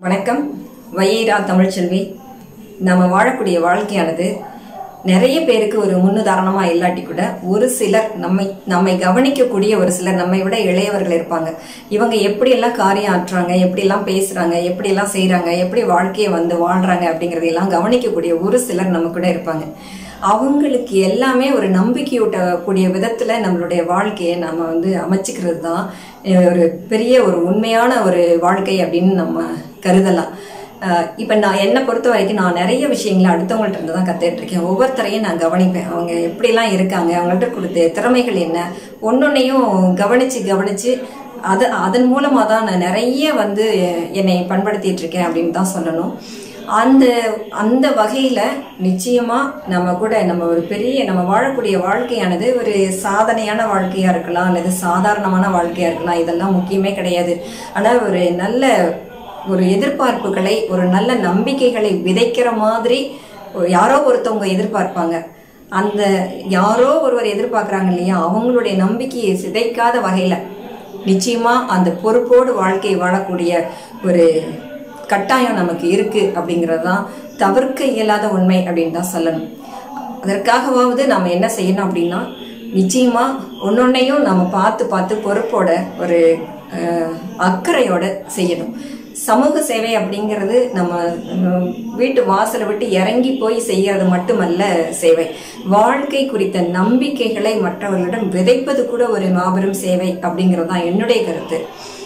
வணக்கம் வையரா தமிழ்ச்செல்வி நம்ம வாழக்கூடிய வாழ்க்கையானது நிறைய பேருக்கு ஒரு முன்னுதாரணமா இல்லாட்டி கூட ஒரு சிலர் நம்மை நம்மை கவனிக்கக்கூடிய ஒரு சிலர் நம்மை விட இளையவர்கள் இருப்பாங்க இவங்க எப்படியெல்லாம் காரியம் ஆற்றுறாங்க எப்படியெல்லாம் பேசுறாங்க எப்படியெல்லாம் செய்றாங்க எப்படி வாழ்க்கையை வந்து வாழ்றாங்க அப்படிங்கறதையெல்லாம் கவனிக்கக்கூடிய ஒரு சிலர் நம்ம கூட இருப்பாங்க அவங்களுக்கு எல்லாமே ஒரு நம்பிக்கையூட்டக்கூடிய விதத்துல நம்மளுடைய வாழ்க்கையை நம்ம வந்து அமைச்சுக்கிறது தான் அஹ், ஒரு பெரிய ஒரு உண்மையான ஒரு வாழ்க்கை அப்படின்னு நம்ம கருதலாம் அஹ், இப்ப நான் என்னை பொறுத்த வரைக்கும் நான் நிறைய விஷயங்களை அடுத்தவங்கள்ட்ட இருந்து தான் கத்துட்டு இருக்கேன் ஒவ்வொருத்தரையும் நான் கவனிப்பேன் அவங்க எப்படிலாம் இருக்காங்க அவங்கள்ட்ட கொடுத்த திறமைகள் என்ன ஒன்னொன்னையும் கவனிச்சு கவனிச்சு அது அதன் மூலமா தான் நான் நிறைய வந்து என்னை பண்படுத்திட்டு இருக்கேன் அப்படின்னு தான் சொல்லணும் அந்த அந்த வகையில நிச்சயமா நம்ம கூட நம்ம ஒரு பெரிய நம்ம வாழக்கூடிய வாழ்க்கையானது ஒரு சாதனையான வாழ்க்கையா இருக்கலாம் அல்லது சாதாரணமான வாழ்க்கையா இருக்கலாம் இதெல்லாம் முக்கியமே கிடையாது ஆனா ஒரு நல்ல ஒரு எதிர்பார்ப்புகளை ஒரு நல்ல நம்பிக்கைகளை விதைக்கிற மாதிரி ஒரு- யாரோ ஒருத்தவங்க எதிர்பார்ப்பாங்க அந்த யாரோ ஒருவர் எதிர்பார்க்கறாங்க இல்லையா அவங்களுடைய நம்பிக்கையை சிதைக்காத வகையில நிச்சயமா அந்த பொறுப்போடு வாழ்க்கை வாழக்கூடிய ஒரு கட்டாயம் நமக்கு இருக்கு அப்படிங்கிறது தான் தவிர்க்க இயலாத உண்மை அப்படின்னு தான் சொல்லணும் அதற்காகவாவது நம்ம என்ன செய்யணும் அப்படின்னா நிச்சயமா ஒன்னொன்னையும் நம்ம பார்த்து பார்த்து பொறுப்போட ஒரு அஹ், அக்கறையோட செய்யணும் சமூக சேவை அப்படிங்கிறது நம்ம உம், வீட்டு வாசலை விட்டு இறங்கி போய் செய்யறது மட்டுமல்ல சேவை வாழ்க்கை குறித்த நம்பிக்கைகளை மற்றவர்களிடம் விதைப்பது கூட ஒரு மாபெரும் சேவை அப்படிங்கிறது தான் என்னுடைய கருத்து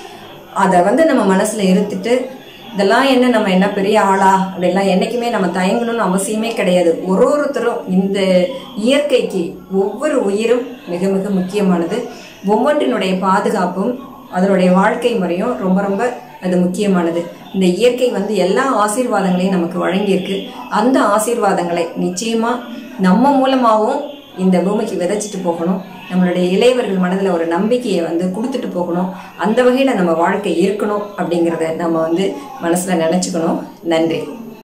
அதை வந்து நம்ம மனசுல இருத்துட்டு இதெல்லாம் என்ன நம்ம என்ன பெரிய ஆளா அப்படிலாம் என்னைக்குமே நம்ம தயங்கணும்னு அவசியமே கிடையாது ஒரு ஒருத்தரும் இந்த இயற்கைக்கு ஒவ்வொரு உயிரும் மிக மிக முக்கியமானது ஒவ்வொன்றினுடைய பாதுகாப்பும் அதனுடைய வாழ்க்கை முறையும் ரொம்ப ரொம்ப அது முக்கியமானது இந்த இயற்கை வந்து எல்லா ஆசீர்வாதங்களையும் நமக்கு வழங்கியிருக்கு அந்த ஆசீர்வாதங்களை நிச்சயமா நம்ம மூலமாகவும் இந்த பூமிக்கு விதைச்சிட்டு போகணும் நம்மளுடைய இளையவர்கள் மனதில் ஒரு நம்பிக்கையை வந்து கொடுத்துட்டு போகணும் அந்த வகையில் நம்ம வாழ்க்கை இருக்கணும் அப்படிங்கிறத நம்ம வந்து மனசில் நினச்சிக்கணும் நன்றி